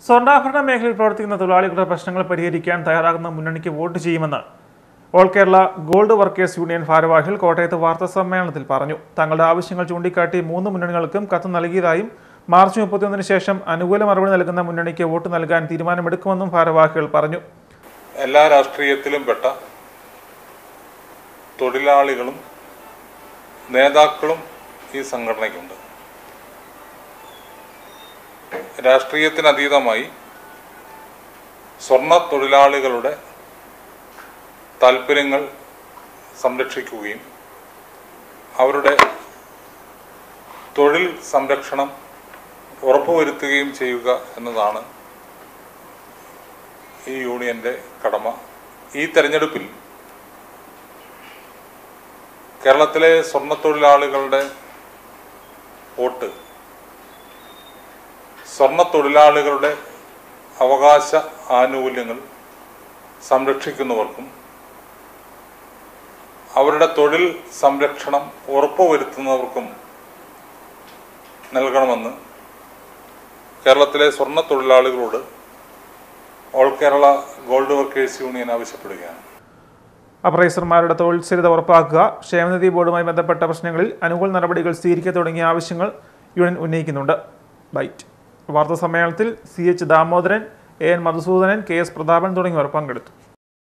സ്വർണ്ണാഭരണ മേഖലയിൽ പ്രവർത്തിക്കുന്ന തൊഴിലാളികളുടെ പ്രശ്നങ്ങൾ പരിഹരിക്കാൻ തയ്യാറാകുന്ന മുന്നണിക്ക് വോട്ട് ചെയ്യുമെന്ന് all Kerala gold workers union ഭാരവാഹികൾ കോട്ടയത്ത് വാർത്താ സമ്മേളനത്തിൽ പറഞ്ഞു തങ്ങളുടെ ആവശ്യങ്ങൾ ചൂണ്ടിക്കാട്ടി മൂന്ന് മുന്നണികൾക്കും കത്ത് നൽകിയതായും മാർച്ച് മുപ്പത്തിയൊന്നിന് ശേഷം അനുകൂല മറുപടി നൽകുന്ന മുന്നണിക്ക് വോട്ട് നൽകാൻ തീരുമാനമെടുക്കുമെന്നും ഭാരവാഹികൾ പറഞ്ഞു എല്ലാ രാഷ്ട്രീയത്തിലും പെട്ട തൊഴിലാളികളും നേതാക്കളും ഈ സംഘടനയ്ക്കുണ്ട് രാഷ്ട്രീയത്തിനതീതമായി സ്വർണ്ണ തൊഴിലാളികളുടെ താല്പര്യങ്ങൾ സംരക്ഷിക്കുകയും അവരുടെ തൊഴിൽ സംരക്ഷണം ഉറപ്പുവരുത്തുകയും ചെയ്യുക എന്നതാണ് ഈ യൂണിയന്റെ കടമ ഈ തെരഞ്ഞെടുപ്പിൽ കേരളത്തിലെ സ്വർണ്ണ തൊഴിലാളികളുടെ വോട്ട് സ്വർണ്ണ തൊഴിലാളികളുടെ അവകാശ ആനുകൂല്യങ്ങൾ സംരക്ഷിക്കുന്നവർക്കും അവരുടെ തൊഴിൽ സംരക്ഷണം ഉറപ്പുവരുത്തുന്നവർക്കും നൽകണമെന്ന് കേരളത്തിലെ സ്വർണ്ണ തൊഴിലാളികളോട് all Kerala gold workers union ആവശ്യപ്പെടുകയാണ് അപ്രൈസർമാരുടെ തൊഴിൽ സ്ഥിരത ഉറപ്പാക്കുക ക്ഷേമനിധി ബോർഡുമായി ബന്ധപ്പെട്ട പ്രശ്നങ്ങളിൽ അനുകൂല നടപടികൾ സ്വീകരിക്കുക തുടങ്ങിയ ആവശ്യങ്ങൾ യൂണിയൻ ഉന്നയിക്കുന്നുണ്ട് ബൈറ്റ് വാർത്താ സമ്മേളനത്തിൽ C H Damodaran A N Madhusudanan K S Prathapan തുടങ്ങിയവർ പങ്കെടുത്തു